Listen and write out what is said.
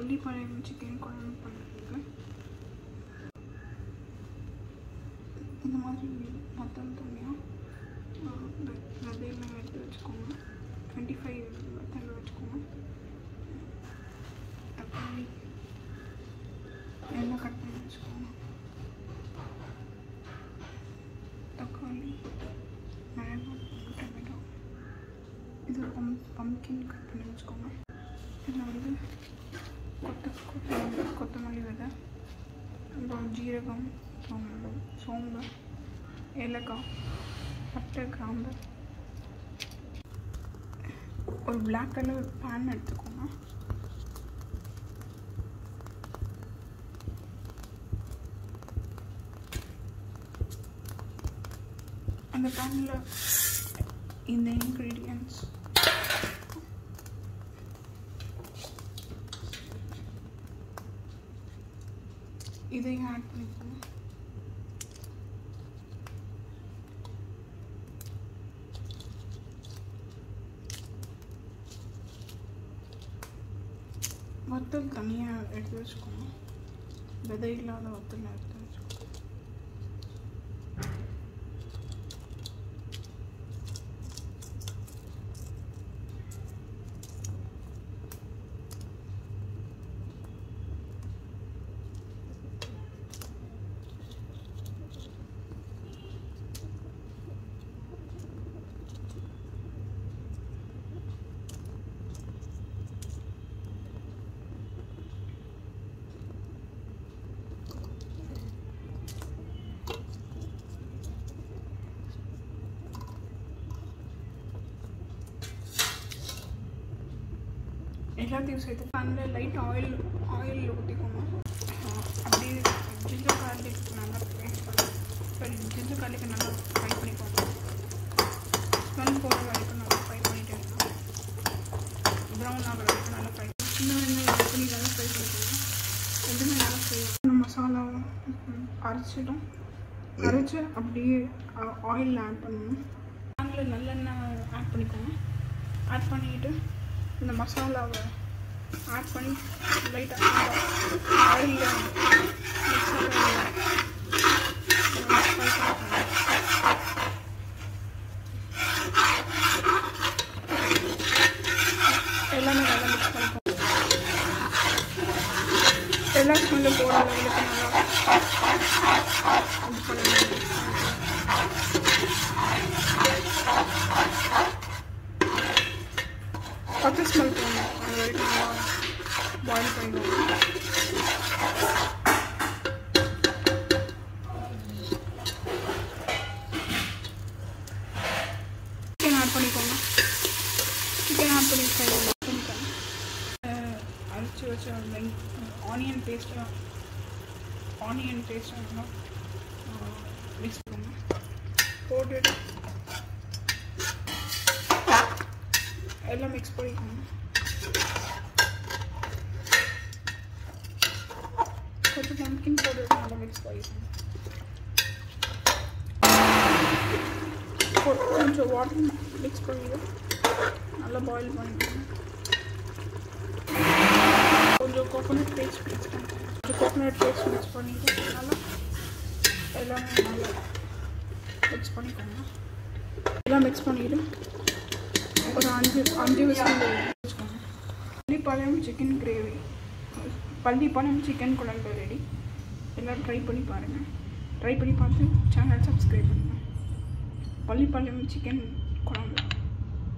Pallipalayam chicken குழம்பு பண்ணுறதுக்கு இந்த மாதிரி மொத்தம் தனியாக விதையெல்லாம் எடுத்து வச்சுக்கோங்க டுவெண்ட்டி ஃபைவ் வத்தல் வச்சுக்கோங்க தக்காளி எல்லாம் கட் பண்ணி வச்சுக்கோங்க தக்காளி மிளகாய் டொமேட்டோ இது பம் பம்கின் கட் பண்ணி வச்சுக்கோங்க இதில் வந்து கொத்த கொத்தமல்லி கொத்தமல்லி விதை அப்புறம் ஜீரகம் சோம்பு சோம்பு ஏலக்காய் பட்டை கிராம்பு ஒரு பிளாக் கலர் பேன் எடுத்துக்கோங்க அந்த பேனில் இந்த இன்க்ரீடியன்ட்ஸ் இதையும் ஆட் பண்ணிக்கோங்க வத்தல் தனியாக எடுத்து வச்சுக்கோங்க விதை இல்லாத வத்தல் எடுத்து வச்சுக்கோங்க எல்லாத்தையும் சேர்த்து பேனில் லைட் ஆயில் ஆயில் ஊற்றிக்கோங்க அப்படியே ஜிஞ்சர் கார்லிக் நல்லா ஃப்ரை பண்ணி சாரி ஜிஞ்சர் கார்லிக் நல்லா ஃப்ரை பண்ணிக்கோங்க ஸ்மெல் போகிற வரைக்கும் நல்லா ஃப்ரை பண்ணிட்டு இருக்கோம் ப்ரௌன் ஆகிற வரைக்கும் நல்லா ஃப்ரை சின்ன வெங்காயம் ஆட் பண்ணி நல்லா ஃப்ரை பண்ணிக்கோங்க எதுவுமே நல்லா ஃப்ரை இந்த மசாலாவும் அரைச்சிடும் அரைச்சி அப்படியே ஆயிலில் ஆட் பண்ணணும் பேனில் நல்லெண்ணெய் ஆட் பண்ணிக்கோங்க ஆட் பண்ணிக்கிட்டு இந்த மசாலாவை ஆட் பண்ணி லைட்டாக ஆயிலில் எல்லாமே நல்லா மிக்ஸ் பண்ணிக்கோங்க எல்லா ஸ்மெல்லு போகிற லெவலுக்கு நல்லா இது பண்ணுங்க பச்சை ஸ்மெல் போகணும் அது வரைக்கும் நல்லா பாயில் பண்ணிடுவோம் சிக்கன் ஆட் பண்ணிக்கோங்க சிக்கன் ஆட் பண்ணி ஃப்ரை பண்ணிக்கோங்க அரைச்சி வச்ச வெங் ஆனியன் பேஸ்ட்டாக ஆனியன் பேஸ்ட்டாக மிக்ஸ் பண்ணுங்க போட்டுட்டு எல்லாம் மிக்ஸ் பண்ணிக்கோங்க கொஞ்சம் பம்கின் பவுடர் நல்லா மிக்ஸ் பண்ணிக்கோங்க கொ- கொஞ்சம் வாட்டர் மிக்ஸ் பண்ணிட்டு நல்லா பாயில் பண்ணிக்கோங்க கொஞ்சம் கோகோனட் பேஸ்ட் மிக்ஸ் பண்ணிக்கோங்க கொஞ்சம் கோகோனட் பேஸ்ட் மிக்ஸ் பண்ணிட்டு நல்லா எல்லாமே நல்லா மிக்ஸ் பண்ணிக்கோங்க எல்லாம் மிக்ஸ் பண்ணிட்டு ஒரு அஞ்சு அஞ்சு விசில் வச்சுக்கோங்க Pallipalayam chicken gravy Pallipalayam chicken குழம்பு ரெடி எல்லோரும் ட்ரை பண்ணி பாருங்கள் ட்ரை பண்ணி பார்த்து சேனல் சப்ஸ்கிரைப் பண்ணுங்கள் பள்ளிப்பாளையம் சிக்கன் குழம்பு